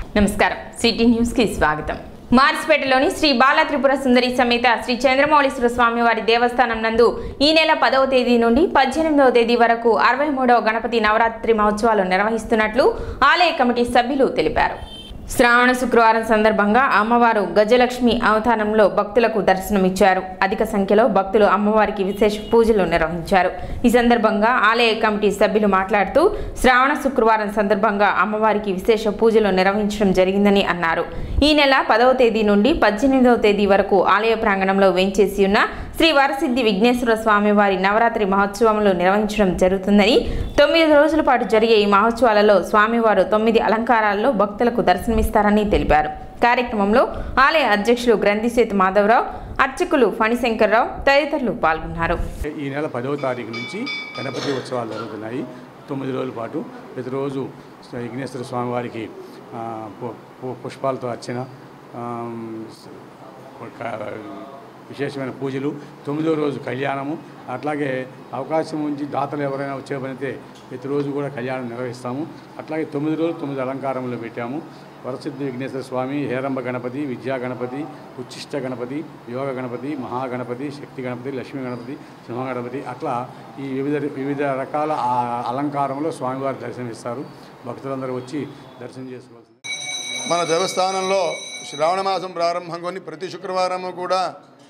నమస్కారం city news కి స్వాగతం మార్చిపేటలోని శ్రీ బాల త్రిపుర సుందరి సమేత శ్రీ చంద్రమౌళీశ్వర స్వామి వారి దేవస్థానం నందు ఈ నెల పదవ తేదీ నుండి పద్దెనిమిదవ తేదీ వరకు అరవై మూడవ గణపతి నవరాత్రి మహోత్సవాలు నిర్వహిస్తున్నట్లు ఆలయ కమిటీ సభ్యులు తెలిపారు శ్రావణ శుక్రవారం సందర్భంగా అమ్మవారు గజలక్ష్మి అవతారంలో భక్తులకు దర్శనమిచ్చారు అధిక సంఖ్యలో భక్తులు అమ్మవారికి విశేష పూజలు నిర్వహించారు ఈ సందర్భంగా ఆలయ కమిటీ సభ్యులు మాట్లాడుతూ శ్రావణ శుక్రవారం సందర్భంగా అమ్మవారికి విశేష పూజలు నిర్వహించడం జరిగిందని అన్నారు ఈ నెల పదవ తేదీ నుండి పద్దెనిమిదవ తేదీ వరకు ఆలయ ప్రాంగణంలో వేంచేసి ఉన్న శ్రీ వరసిద్ధి విఘ్నేశ్వర స్వామి వారి నవరాత్రి మహోత్సవములు నిర్వహించడం జరుగుతుందని తొమ్మిది రోజుల పాటు జరిగే ఈ మహోత్సవాలలో స్వామివారు తొమ్మిది అలంకారాల్లో భక్తులకు దర్శనమిస్తారని తెలిపారు కార్యక్రమంలో ఆలయ అధ్యక్షులు గ్రంథిసేతు మాధవరావు అర్చకులు ఫణిశంకర్రావు తదితరులు పాల్గొన్నారు ఈ నెల పదవ తారీఖు నుంచి గణపతి ఉత్సవాలు జరుగుతున్నాయి తొమ్మిది రోజుల పాటు ప్రతిరోజు శ్రీ విఘ్నేశ్వర స్వామివారికి ఆ, పు- పు- పుష్పాలతో అర్చన ఆమ్, స- ఒక విశేషమైన పూజలు తొమ్మిదో రోజు కళ్యాణము అట్లాగే అవకాశం ఉంచి దాతలు ఎవరైనా వచ్చేపనితే ప్రతిరోజు కూడా కళ్యాణం నిర్వహిస్తాము అట్లాగే తొమ్మిది రోజులు తొమ్మిది అలంకారములు పెట్టాము వరసిద్ధి విఘ్నేశ్వర స్వామి హేరంబ గణపతి విద్యా గణపతి ఉచ్చిష్ట గణపతి యోగ గణపతి మహాగణపతి శక్తి గణపతి లక్ష్మీ గణపతి సింహ గణపతి అట్లా ఈ వివిధ వివిధ రకాల ఆ అలంకారంలో స్వామివారి దర్శనమిస్తారు భక్తులందరూ వచ్చి దర్శనం చేసుకోవాల్సింది మన దేవస్థానంలో శ్రావణ మాసం ప్రారంభం కొని ప్రతి శుక్రవారము కూడా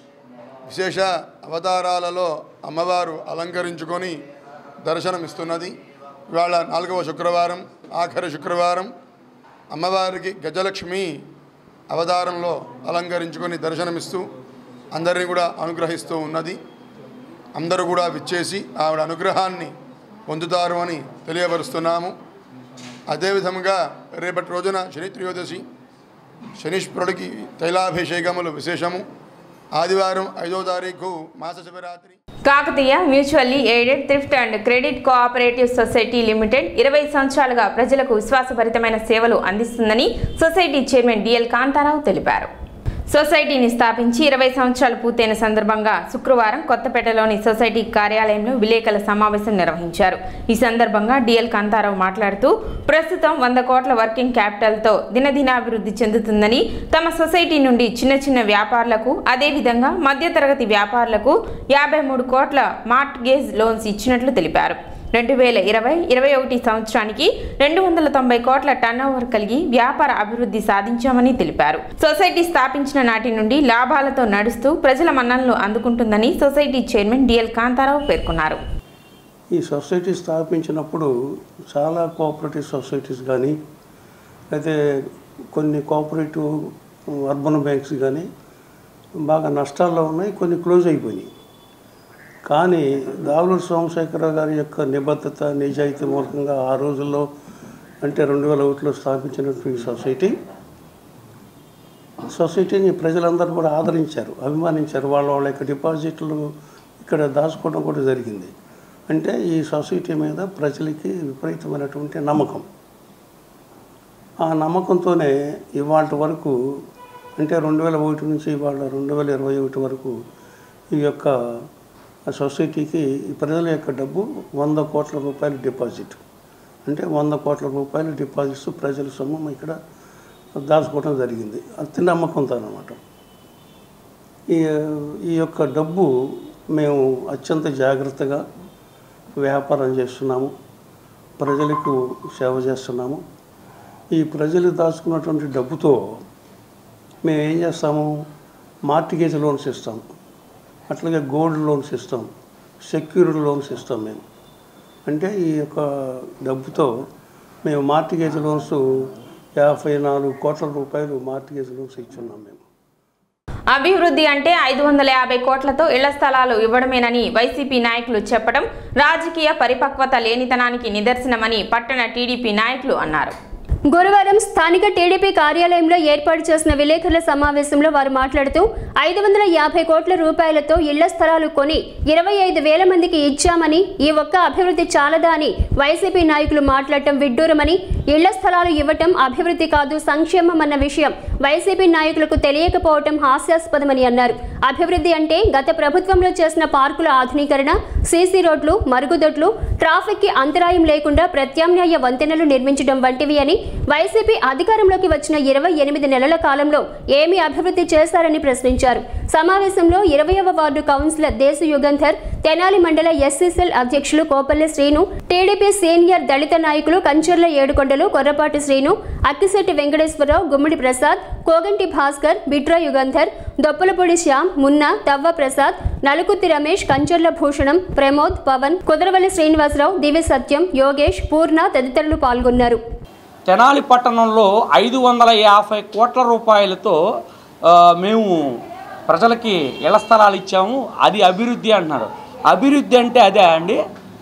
విశేష అవతారాలలో అమ్మవారు అలంకరించుకొని దర్శనమిస్తున్నది ఇవాళ నాలుగవ శుక్రవారం ఆఖరి శుక్రవారం అమ్మవారికి గజలక్ష్మి అవతారంలో అలంకరించుకొని దర్శనమిస్తూ అందరినీ కూడా అనుగ్రహిస్తూ ఉన్నది అందరూ కూడా విచ్చేసి ఆవిడ అనుగ్రహాన్ని పొందుతారు అని తెలియపరుస్తున్నాము అదేవిధంగా రేపటి రోజున శని త్రయోదశి శనీశ్వరుడికి తైలాభిషేకములు విశేషము ఆదివారం ఐదో తారీఖు Masa Shivaratri Kakatiya mutually aided thrift and credit cooperative society limited ఇరవై సంవత్సరాలుగా ప్రజలకు విశ్వాసభరితమైన సేవలు అందిస్తుందని సొసైటీ చైర్మన్ డిఎల్ కాంతారావు తెలిపారు సొసైటీని స్థాపించి ఇరవై సంవత్సరాలు పూర్తయిన సందర్భంగా శుక్రవారం కొత్తపేటలోని సొసైటీ కార్యాలయంలో విలేకరుల సమావేశం నిర్వహించారు ఈ సందర్భంగా డిఎల్ కాంతారావు మాట్లాడుతూ ప్రస్తుతం వంద కోట్ల వర్కింగ్ క్యాపిటల్తో దినదినాభివృద్ధి చెందుతుందని తమ సొసైటీ నుండి చిన్న చిన్న వ్యాపారులకు అదేవిధంగా మధ్యతరగతి వ్యాపారులకు యాభై మూడు కోట్ల మార్ట్గేజ్ లోన్స్ ఇచ్చినట్లు తెలిపారు రెండు వేల ఇరవై ఇరవై ఒకటి సంవత్సరానికి రెండు వందల తొంభై కోట్ల టర్నోవర్ కలిగి వ్యాపార అభివృద్ధి సాధించామని తెలిపారు సొసైటీ స్థాపించిన నాటి నుండి లాభాలతో నడుస్తూ ప్రజల మన్ననలు అందుకుంటుందని సొసైటీ చైర్మన్ డిఎల్ కాంతారావు పేర్కొన్నారు ఈ సొసైటీ స్థాపించినప్పుడు చాలా కోఆపరేటివ్ సొసైటీస్ కానీ అయితే కొన్ని కోఆపరేటివ్ అర్బన్ బ్యాంక్స్ కానీ బాగా నష్టాల్లో ఉన్నాయి కొన్ని క్లోజ్ అయిపోయినాయి కానీ దావులూరు సోమశేఖరరావు గారి యొక్క నిబద్ధత నిజాయితీ మూలకంగా ఆ రోజుల్లో అంటే రెండు వేల ఒకటిలో స్థాపించినటువంటి సొసైటీ సొసైటీని ప్రజలందరూ కూడా ఆదరించారు అభిమానించారు వాళ్ళ వాళ్ళ యొక్క డిపాజిట్లు ఇక్కడ దాచుకోవడం కూడా జరిగింది అంటే ఈ సొసైటీ మీద ప్రజలకి విపరీతమైనటువంటి నమ్మకం ఆ నమ్మకంతోనే ఇవాళ వరకు అంటే రెండు వేల ఒకటి నుంచి ఇవాళ రెండు వేల ఇరవై ఒకటి వరకు ఈ యొక్క సొసైటీకి ఈ ప్రజల యొక్క డబ్బు వంద కోట్ల రూపాయల డిపాజిట్ అంటే వంద కోట్ల రూపాయల డిపాజిట్స్ ప్రజల సొమ్ము ఇక్కడ దాచుకోవడం జరిగింది అతి నమ్మకంతో అనమాట ఈ ఈ యొక్క డబ్బు మేము అత్యంత జాగ్రత్తగా వ్యాపారం చేస్తున్నాము ప్రజలకు సేవ చేస్తున్నాము ఈ ప్రజలు దాచుకున్నటువంటి డబ్బుతో మేము ఏం చేస్తాము మార్టిగేజ్ లోన్స్ ఇస్తాం అట్లాగే గోల్డ్ లోన్స్ ఇస్తాం సెక్యూరిటీ లోన్స్ ఇస్తాం మేము అంటే ఈ యొక్క డబ్బుతో మేము మార్టిగేజ్ లోన్స్ యాభై నాలుగు కోట్ల రూపాయలు మార్టిగేజ్ లోన్స్ ఇచ్చున్నాం మేము అభివృద్ధి అంటే ఐదు వందల యాభై కోట్లతో ఇళ్ల స్థలాలు ఇవ్వడమేనని వైసీపీ నాయకులు చెప్పడం రాజకీయ పరిపక్వత లేనితనానికి నిదర్శనమని పట్టణ టీడీపీ నాయకులు అన్నారు గురువారం స్థానిక టీడీపీ కార్యాలయంలో ఏర్పాటు చేసిన విలేకరుల సమావేశంలో వారు మాట్లాడుతూ ఐదు వందల యాభై కోట్ల రూపాయలతో ఇళ్ల స్థలాలు కొని ఇరవై ఐదు వేల మందికి ఇచ్చామని ఈ ఒక్క అభివృద్ధి చాలదా అని వైసీపీ నాయకులు మాట్లాడటం విడ్డూరమని ఇళ్ల స్థలాలు ఇవ్వటం అభివృద్ధి కాదు సంక్షేమం అన్న విషయం వైసీపీ నాయకులకు తెలియకపోవటం హాస్యాస్పదమని అన్నారు అభివృద్ధి అంటే గత ప్రభుత్వంలో చేసిన పార్కుల ఆధునీకరణ సీసీ రోడ్లు మరుగుదొడ్లు ట్రాఫిక్ కి అంతరాయం లేకుండా ప్రత్యామ్నాయ వంతెనలు నిర్మించడం వంటివి అని వైసీపీ అధికారంలోకి వచ్చిన ఇరవై ఎనిమిది నెలల కాలంలో ఏమి అభివృద్ధి చేశారని ప్రశ్నించారు సమావేశంలో ఇరవయవ ward councillor Desu Yugandhar Tenali mandal SC cell అధ్యక్షులు కోపల్లి శ్రీను టీడీపీ సీనియర్ దళిత నాయకులు కంచర్ల ఏడుకొండలు కొర్రపాటి శ్రీను అక్కిశెట్టి వెంకటేశ్వరరావు గుమ్మడి ప్రసాద్ కోగంటి భాస్కర్ బిట్రా యుగంధర్ దొప్పలపొడి శ్యామ్ మున్నా తవ్వ ప్రసాద్ నలుకుత్తి రమేష్ కంచర్ల భూషణం ప్రమోద్ పవన్ కుదరవల్లి శ్రీనివాసరావు దివ్య సత్యం యోగేష్ పూర్ణ తదితరులు పాల్గొన్నారు తెనాలి పట్టణంలో ఐదు వందల యాభై కోట్ల రూపాయలతో ఆ, మేము ప్రజలకి ఇళ్ల స్థలాలు ఇచ్చాము అది అభివృద్ధి అంటున్నారు అభివృద్ధి అంటే అదే అండి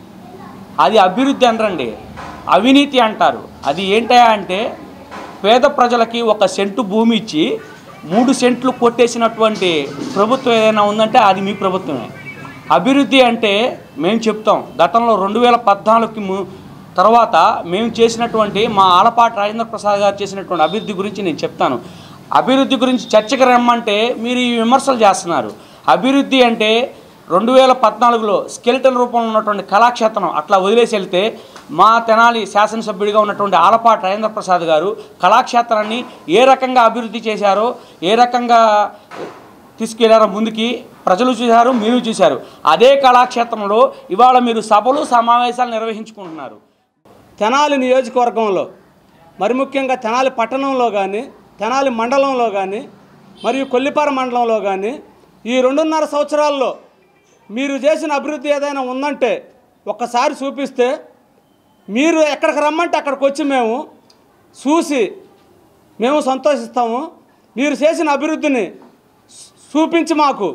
అది అభివృద్ధి అనరండి అవినీతి అంటారు అది ఏంటా అంటే పేద ప్రజలకి ఒక సెంటు భూమి ఇచ్చి మూడు సెంట్లు కొట్టేసినటువంటి ప్రభుత్వం ఏదైనా ఉందంటే అది మీ ప్రభుత్వమే అభివృద్ధి అంటే మేము చెప్తాం గతంలో రెండు వేల పద్నాలుగుకి ము తర్వాత మేము చేసినటువంటి మా ఆలపాటి రాజేంద్ర ప్రసాద్ గారు చేసినటువంటి అభివృద్ధి గురించి నేను చెప్తాను అభివృద్ధి గురించి చర్చకు రమ్మంటే మీరు ఈ విమర్శలు చేస్తున్నారు అభివృద్ధి అంటే రెండు వేల పద్నాలుగులో స్కెలిటన్ రూపంలో ఉన్నటువంటి కళాక్షేత్రం అట్లా వదిలేసి వెళ్తే మా తెనాలి శాసనసభ్యుడిగా ఉన్నటువంటి ఆలపాటి రాజేంద్ర ప్రసాద్ గారు కళాక్షేత్రాన్ని ఏ రకంగా అభివృద్ధి చేశారో ఏ రకంగా తీసుకెళ్లారో ముందుకి ప్రజలు చూశారు మీరు చూశారు అదే కళాక్షేత్రంలో ఇవాళ మీరు సభలు సమావేశాలు నిర్వహించుకుంటున్నారు తెనాలి నియోజకవర్గంలో మరి ముఖ్యంగా తెనాలి పట్టణంలో కానీ తెనాలి మండలంలో కానీ మరియు కొల్లిపార మండలంలో కానీ ఈ రెండున్నర సంవత్సరాల్లో మీరు చేసిన అభివృద్ధి ఏదైనా ఉందంటే ఒక్కసారి చూపిస్తే మీరు ఎక్కడికి రమ్మంటే అక్కడికి వచ్చి మేము చూసి మేము సంతోషిస్తాము మీరు చేసిన అభివృద్ధిని చూపించి మాకు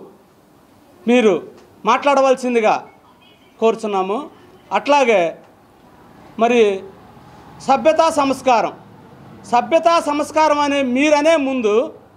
మీరు మాట్లాడవలసిందిగా కోరుచున్నాము అట్లాగే మరి సభ్యతా సంస్కారం సభ్యతా సంస్కారం అనే మీరనే ముందు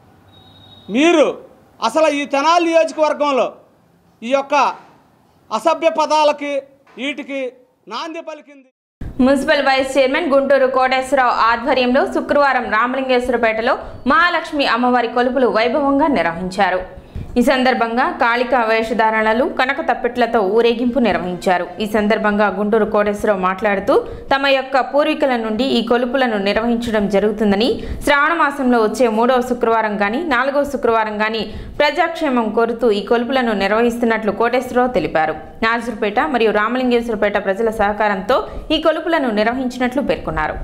మీరు అసలు ఈ తెనాలి నియోజకవర్గంలో ఈ యొక్క అసభ్య పదాలకి వీటికి నాంది పలికింది municipal vice chairman Guntur Koteswara Rao ఆధ్వర్యంలో శుక్రవారం రామలింగేశ్వరపేటలో మహాలక్ష్మి అమ్మవారి కొలుపులు వైభవంగా నిర్వహించారు ఈ సందర్భంగా కాళికా వేషధారణలు కనక తప్పెట్లతో ఊరేగింపు నిర్వహించారు ఈ సందర్భంగా గుంటూరు కోటేశ్వరరావు మాట్లాడుతూ తమ యొక్క పూర్వీకుల నుండి ఈ కొలుపులను నిర్వహించడం జరుగుతుందని శ్రావణ మాసంలో వచ్చే మూడవ శుక్రవారం గాని నాలుగవ శుక్రవారం గాని ప్రజాక్షేమం కోరుతూ ఈ కొలుపులను నిర్వహిస్తున్నట్లు కోటేశ్వరరావు తెలిపారు నాజురుపేట మరియు రామలింగేశ్వరపేట ప్రజల సహకారంతో ఈ కొలుపులను నిర్వహించినట్లు పేర్కొన్నారు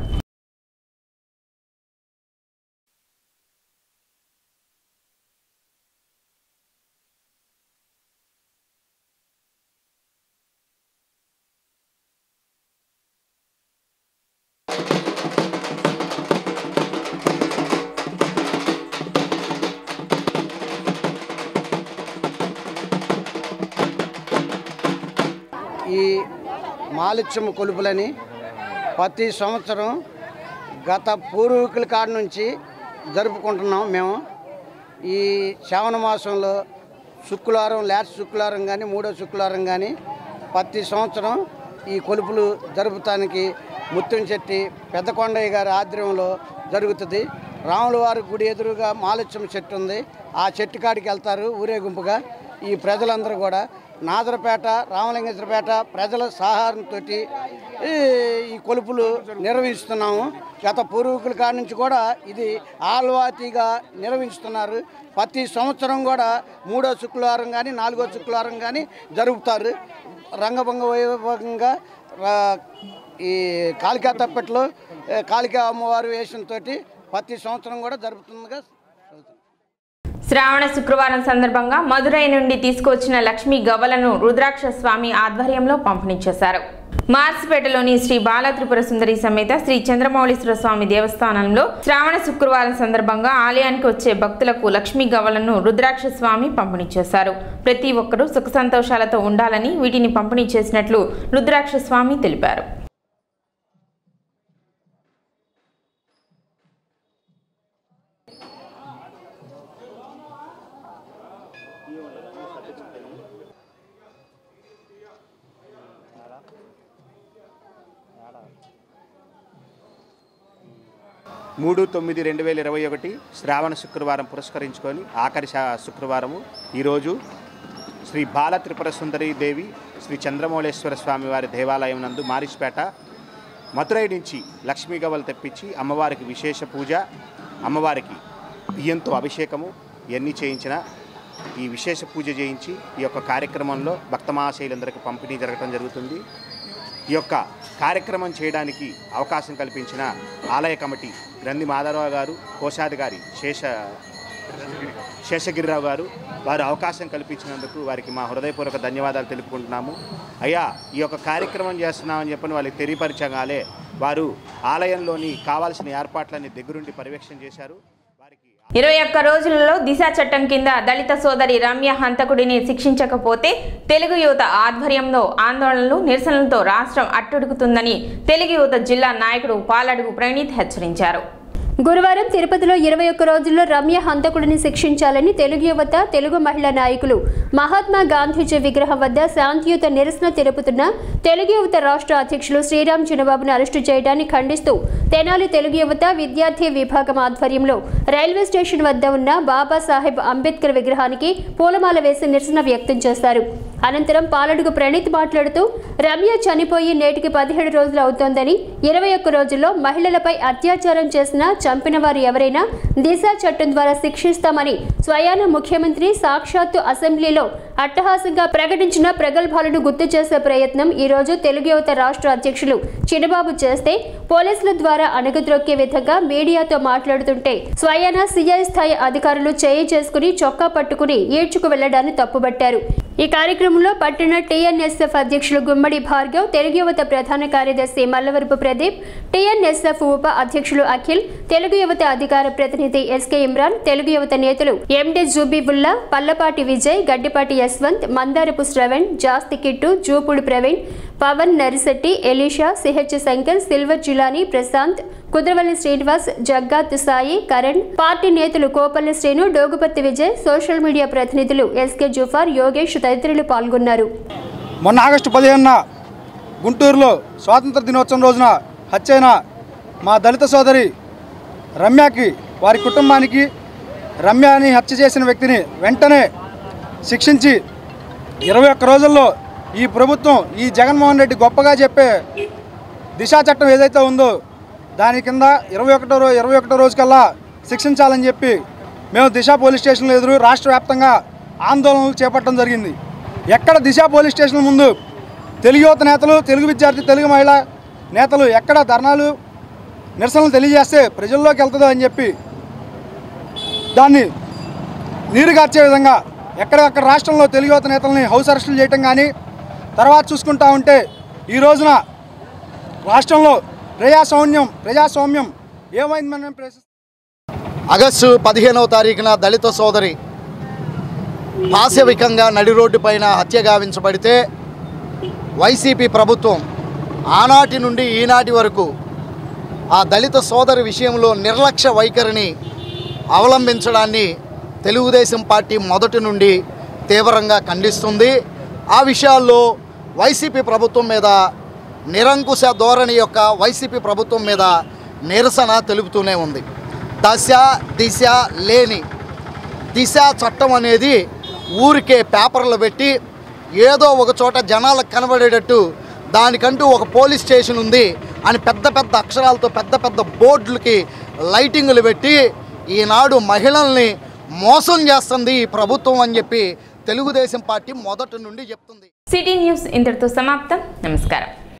ఈ మాలిత్యము కొలుపులని ప్రతి సంవత్సరం గత పూర్వీకుల కాడి నుంచి జరుపుకుంటున్నాం మేము ఈ శ్రావణ మాసంలో శుక్రవారం లాస్ట్ శుక్రవారం కానీ మూడో శుక్రవారం కానీ ప్రతి సంవత్సరం ఈ కొలుపులు జరుపుతానికి ముత్యం చెట్టి పెద్దకొండయ్య గారి ఆధ్వర్యంలో జరుగుతుంది రాముల వారి గుడి ఎదురుగా మాలత్యం చెట్టు ఉంది ఆ చెట్టు కాడికి వెళ్తారు ఊరేగింపుగా ఈ ప్రజలందరూ కూడా నాదరపేట రామలింగేశ్వరపేట ప్రజల సహారంతో ఈ కొలుపులు నిర్వహిస్తున్నాము గత పూర్వీకుల కాడి నుంచి కూడా ఇది ఆల్వాతీగా నిర్వహిస్తున్నారు ప్రతి సంవత్సరం కూడా మూడో శుక్రవారం కానీ నాలుగో శుక్రవారం కానీ జరుపుతారు రంగభంగ వైభవంగా రా- ఈ కాళికా తప్పెట్లో ఏ, కాళికా అమ్మవారి వేషంతో ప్రతి సంవత్సరం కూడా జరుగుతుందిగా శ్రావణ శుక్రవారం సందర్భంగా మదురై నుండి తీసుకొచ్చిన లక్ష్మీ గవ్వలను రుద్రాక్ష స్వామి ఆధ్వర్యంలో పంపిణీ చేశారు మార్సిపేటలోని శ్రీ బాల త్రిపుర సుందరి సమేత శ్రీ చంద్రమౌళీశ్వర స్వామి దేవస్థానంలో శ్రావణ శుక్రవారం సందర్భంగా ఆలయానికి వచ్చే భక్తులకు లక్ష్మీ గవ్వలను రుద్రాక్ష స్వామి పంపిణీ చేశారు ప్రతి ఒక్కరూ సుఖ సంతోషాలతో ఉండాలని వీటిని పంపిణీ చేసినట్లు రుద్రాక్ష స్వామి తెలిపారు మూడు తొమ్మిది రెండు వేల ఇరవై ఒకటి శ్రావణ శుక్రవారం పురస్కరించుకొని ఆఖరి శా- శుక్రవారము ఈరోజు శ్రీ బాల త్రిపుర సుందరి దేవి శ్రీ చంద్రమౌళేశ్వర స్వామి వారి దేవాలయం నందు మారిస్పేట మధురై నుంచి లక్ష్మీ గవ్వలు తెప్పించి అమ్మవారికి విశేష పూజ అమ్మవారికి బియ్యంతో అభిషేకము ఇవన్నీ చేయించిన ఈ విశేష పూజ చేయించి ఈ యొక్క కార్యక్రమంలో భక్త మహాశైలందరికీ పంపిణీ జరగడం జరుగుతుంది ఈ యొక్క కార్యక్రమం చేయడానికి అవకాశం కల్పించిన ఆలయ కమిటీ గ్రంథి మాధవరావు గారు కోశాధికారి శేష శేషగిరిరావు గారు వారు అవకాశం కల్పించినందుకు వారికి మా హృదయపూర్వక ధన్యవాదాలు తెలుపుకుంటున్నాము అయ్యా ఈ యొక్క కార్యక్రమం చేస్తున్నామని చెప్పని వాళ్ళకి తెలియపరచగాలే వారు ఆలయంలోని కావాల్సిన ఏర్పాట్లన్నీ దగ్గరుండి పర్యవేక్షణ చేశారు ఇరవై ఒక్క రోజులలో దిశ చట్టం కింద దళిత సోదరి రమ్య హంతకుడిని శిక్షించకపోతే తెలుగు యువత ఆధ్వర్యంలో ఆందోళనలు నిరసనలతో రాష్ట్రం అట్టుడుకుతుందని తెలుగు యువత జిల్లా నాయకుడు పాలడుగు ప్రణీత్ హెచ్చరించారు గురువారం తిరుపతిలో ఇరవై ఒక్క రోజుల్లో రమ్య హంతకుడిని శిక్షించాలని తెలుగు యువత తెలుగు మహిళా నాయకులు మహాత్మా గాంధీజీ విగ్రహం వద్ద శాంతియుత నిరసన తెలుపుతున్న తెలుగు యువత రాష్ట్ర అధ్యక్షులు శ్రీరామ్ చిన్నబాబును అరెస్టు చేయడాన్ని ఖండిస్తూ తెనాలి తెలుగు యువత విద్యార్థి విభాగం ఆధ్వర్యంలో రైల్వే స్టేషన్ వద్ద ఉన్న బాబాసాహెబ్ అంబేద్కర్ విగ్రహానికి పూలమాల వేసి నిరసన వ్యక్తం చేశారు అనంతరం పాలడుగు ప్రణీత్ మాట్లాడుతూ రమ్య చనిపోయి నేటికి పదిహేడు రోజులు అవుతోందని ఇరవై ఒక్క రోజుల్లో మహిళలపై అత్యాచారం చేసిన చంపిన వారు ఎవరైనా దిశ చట్టం ద్వారా శిక్షిస్తామని స్వయాన ముఖ్యమంత్రి సాక్షాత్తు అసెంబ్లీలో అట్టహాసంగా ప్రకటించిన ప్రగల్భాలను గుర్తు చేసే ప్రయత్నం ఈ రోజు తెలుగు యువత రాష్ట్ర అధ్యక్షులు చిన్నబాబు చేస్తే పోలీసుల ద్వారా అణగద్రొక్కే విధంగా మీడియాతో మాట్లాడుతుంటే స్వయాన సిఐ స్థాయి అధికారులు చేయి చేసుకుని చొక్కా పట్టుకుని ఈడ్చుకు వెళ్లడాన్ని తప్పుబట్టారు ఈ కార్యక్రమంలో పట్టణ టీఎన్ఎస్ఎఫ్ అధ్యక్షులు గుమ్మడి భార్గవ్ తెలుగు యువత ప్రధాన కార్యదర్శి మల్లవరపు ప్రదీప్ టీఎన్ఎస్ఎఫ్ ఉప అధ్యక్షులు అఖిల్ తెలుగు యువత అధికార ప్రతినిధి ఎస్కే ఇమ్రాన్ తెలుగు యువత నేతలు MD Jubeebulla Pallapati Vijay Gaddipati Yashwant Mandarapu Shravan Jasti Kittu Jupudu Praveen Pavan Narisetti Elisha CH Shankar silver Jilani Prashanth Kudravalli Srinivas Jaggath Sai Karan party నేతలు కోపల్లి శ్రీను డోగుపత్తి విజయ్ సోషల్ మీడియా ప్రతినిధులు ఎస్కే జుఫార్ యోగేష్ తదితరులు పాల్గొన్నారు మొన్న ఆగస్టు పదిహేనున గుంటూరులో స్వాతంత్ర దినోత్సవం రోజున హత్యైన మా దళిత సోదరి రమ్యకి వారి కుటుంబానికి రమ్యని హత్య చేసిన వ్యక్తిని వెంటనే శిక్షించి ఇరవై ఒక్క రోజుల్లో ఈ ప్రభుత్వం ఈ జగన్మోహన్ రెడ్డి గొప్పగా చెప్పే దిశా చట్టం ఏదైతే ఉందో దాని కింద ఇరవై ఒకటో రో ఇరవై ఒకటో రోజుకల్లా శిక్షించాలని చెప్పి మేము దిశ పోలీస్ స్టేషన్లో ఎదురు రాష్ట్ర వ్యాప్తంగా ఆందోళనలు చేపట్టడం జరిగింది ఎక్కడ దిశ పోలీస్ స్టేషన్ ముందు తెలుగు యువత నేతలు తెలుగు విద్యార్థి తెలుగు మహిళ నేతలు ఎక్కడ ధర్నాలు నిరసనలు తెలియజేస్తే ప్రజల్లోకి వెళ్తుందో అని చెప్పి దాన్ని నీరుగార్చే విధంగా ఎక్కడెక్కడ రాష్ట్రంలో తెలుగు యువత నేతల్ని హౌస్ అరెస్టులు చేయటం కానీ తర్వాత చూసుకుంటా ఉంటే ఈ రోజున రాష్ట్రంలో ప్రజాస్వామ్యం ప్రజాస్వామ్యం ఏమైంది మనం ప్రశ్న ఆగస్టు పదిహేనవ తారీఖున దళిత సోదరి పాశవికంగా నడి రోడ్డు పైన హత్య గావించబడితే వైసీపీ ప్రభుత్వం ఆనాటి నుండి ఈనాటి వరకు ఆ దళిత సోదరి విషయంలో నిర్లక్ష్య వైఖరిని అవలంబించడాన్ని తెలుగుదేశం పార్టీ మొదటి నుండి తీవ్రంగా ఖండిస్తుంది ఆ విషయాల్లో వైసీపీ ప్రభుత్వం మీద నిరంకుశ ధోరణి యొక్క వైసీపీ ప్రభుత్వం మీద నిరసన తెలుపుతూనే ఉంది దశ దిశ లేని దిశ చట్టం అనేది ఊరికే పేపర్లు పెట్టి ఏదో ఒక చోట జనాలకు కనబడేటట్టు దానికంటూ ఒక పోలీస్ స్టేషన్ ఉంది అని పెద్ద పెద్ద అక్షరాలతో పెద్ద పెద్ద బోర్డులకి లైటింగులు పెట్టి ఈనాడు మహిళల్ని మోసం చేస్తుంది ఈ ప్రభుత్వం అని చెప్పి తెలుగుదేశం పార్టీ మొదటి నుండి చెప్తుంది సిటీ న్యూస్ ఇంతటితో సమాప్తం నమస్కారం